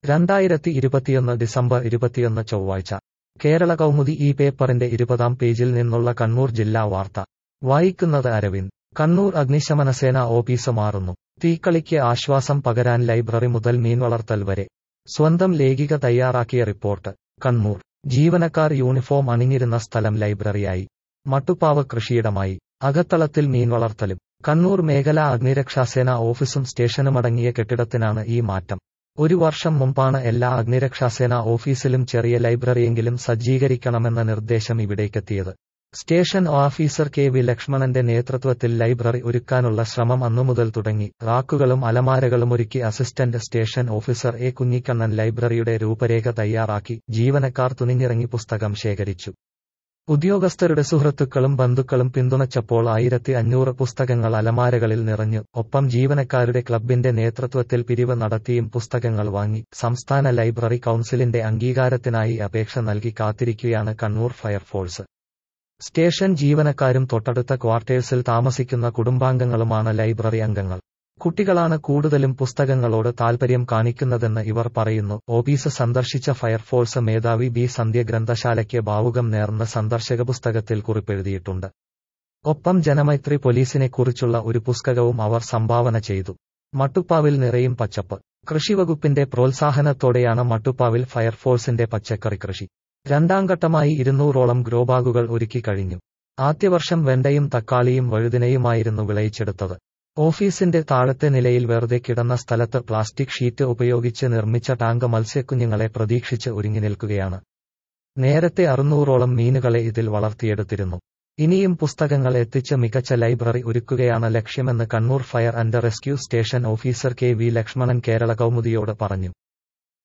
രണ്ടായിരത്തി ഇരുപത്തിയൊന്ന് ഡിസംബർ ഇരുപത്തിയൊന്ന് ചൊവ്വാഴ്ച കേരള കൗമുദി ഈ പേപ്പറിന്റെ ഇരുപതാം പേജിൽ നിന്നുള്ള കണ്ണൂർ ജില്ലാ വാർത്ത വായിക്കുന്നത് അരവിന്ദ് കണ്ണൂർ അഗ്നിശമനസേന ഓഫീസ് മാറുന്നു തീക്കളിക്ക് ആശ്വാസം പകരാൻ ലൈബ്രറി മുതൽ മീൻവളർത്തൽ വരെ സ്വന്തം ലേഖിക തയ്യാറാക്കിയ റിപ്പോർട്ട് കണ്ണൂർ ജീവനക്കാർ യൂണിഫോം അണിഞ്ഞിരുന്ന സ്ഥലം ലൈബ്രറിയായി മട്ടുപ്പാവ് കൃഷിയിടമായി അകത്തളത്തിൽ മീൻവളർത്തലും കണ്ണൂർ മേഖലാ അഗ്നിരക്ഷാസേന ഓഫീസും സ്റ്റേഷനുമടങ്ങിയ കെട്ടിടത്തിനാണ് ഈ മാറ്റം ഒരു വർഷം മുമ്പാണ് എല്ലാ അഗ്നിരക്ഷാസേന ഓഫീസിലും ചെറിയ ലൈബ്രറിയെങ്കിലും സജ്ജീകരിക്കണമെന്ന നിർദ്ദേശം ഇവിടേക്കെത്തിയത് സ്റ്റേഷൻ ഓഫീസർ കെ വി ലക്ഷ്മണന്റെ നേതൃത്വത്തിൽ ലൈബ്രറി ഒരുക്കാനുള്ള ശ്രമം അന്നുമുതൽ തുടങ്ങി റാക്കുകളും അലമാരകളും ഒരുക്കി assistant station officer A Kunhikannan ലൈബ്രറിയുടെ രൂപരേഖ തയ്യാറാക്കി ജീവനക്കാർ തുനിഞ്ഞിറങ്ങി പുസ്തകം ശേഖരിച്ചു ഉദ്യോഗസ്ഥരുടെ സുഹൃത്തുക്കളും ബന്ധുക്കളും പിന്തുണച്ചപ്പോൾ ആയിരത്തി അഞ്ഞൂറ് പുസ്തകങ്ങൾ അലമാരകളിൽ നിറഞ്ഞു ഒപ്പം ജീവനക്കാരുടെ ക്ലബിന്റെ നേതൃത്വത്തിൽ പിരിവ് നടത്തിയും പുസ്തകങ്ങൾ വാങ്ങി സംസ്ഥാന ലൈബ്രറി കൌൺസിലിന്റെ അംഗീകാരത്തിനായി അപേക്ഷ നൽകി കാത്തിരിക്കുകയാണ് കണ്ണൂർ ഫയർഫോഴ്സ് സ്റ്റേഷൻ ജീവനക്കാരും തൊട്ടടുത്ത ക്വാർട്ടേഴ്സിൽ താമസിക്കുന്ന കുടുംബാംഗങ്ങളുമാണ് ലൈബ്രറി അംഗങ്ങൾ കുട്ടികളാണ് കൂടുതലും പുസ്തകങ്ങളോട് താൽപര്യം കാണിക്കുന്നതെന്ന് ഇവർ പറയുന്നു ഓഫീസ് സന്ദർശിച്ച ഫയർഫോഴ്സ് മേധാവി ബി സന്ധ്യ ഗ്രന്ഥശാലയ്ക്ക് ഭാവുകം നേർന്ന സന്ദർശക പുസ്തകത്തിൽ കുറിപ്പെഴുതിയിട്ടുണ്ട് ഒപ്പം ജനമൈത്രി പോലീസിനെക്കുറിച്ചുള്ള ഒരു പുസ്തകവും അവർ സംഭാവന ചെയ്തു മട്ടുപ്പാവിൽ നിറയും പച്ചപ്പ് കൃഷിവകുപ്പിന്റെ പ്രോത്സാഹനത്തോടെയാണ് മട്ടുപ്പാവിൽ ഫയർഫോഴ്സിന്റെ പച്ചക്കറി കൃഷി രണ്ടാം ഘട്ടമായി ഇരുന്നൂറോളം ഗ്രോബാഗുകൾ ഒരുക്കി കഴിഞ്ഞു ആദ്യവർഷം വെണ്ടയും തക്കാളിയും വഴുതിനയുമായിരുന്നു വിളയിച്ചെടുത്തത് ഓഫീസിന്റെ താഴത്തെ നിലയിൽ വെറുതെ കിടന്ന സ്ഥലത്ത് പ്ലാസ്റ്റിക് ഷീറ്റ് ഉപയോഗിച്ച് നിർമ്മിച്ച ടാങ്ക് മത്സ്യക്കുഞ്ഞുങ്ങളെ പ്രതീക്ഷിച്ച് ഒരുങ്ങി നിൽക്കുകയാണ് നേരത്തെ അറുന്നൂറോളം മീനുകളെ ഇതിൽ വളർത്തിയെടുത്തിരുന്നു ഇനിയും പുസ്തകങ്ങൾ എത്തിച്ച് മികച്ച ലൈബ്രറി ഒരുക്കുകയാണ് ലക്ഷ്യമെന്ന് Kannur fire and rescue station officer K V Lakshmanan Kerala കൗമുദിയോട് പറഞ്ഞു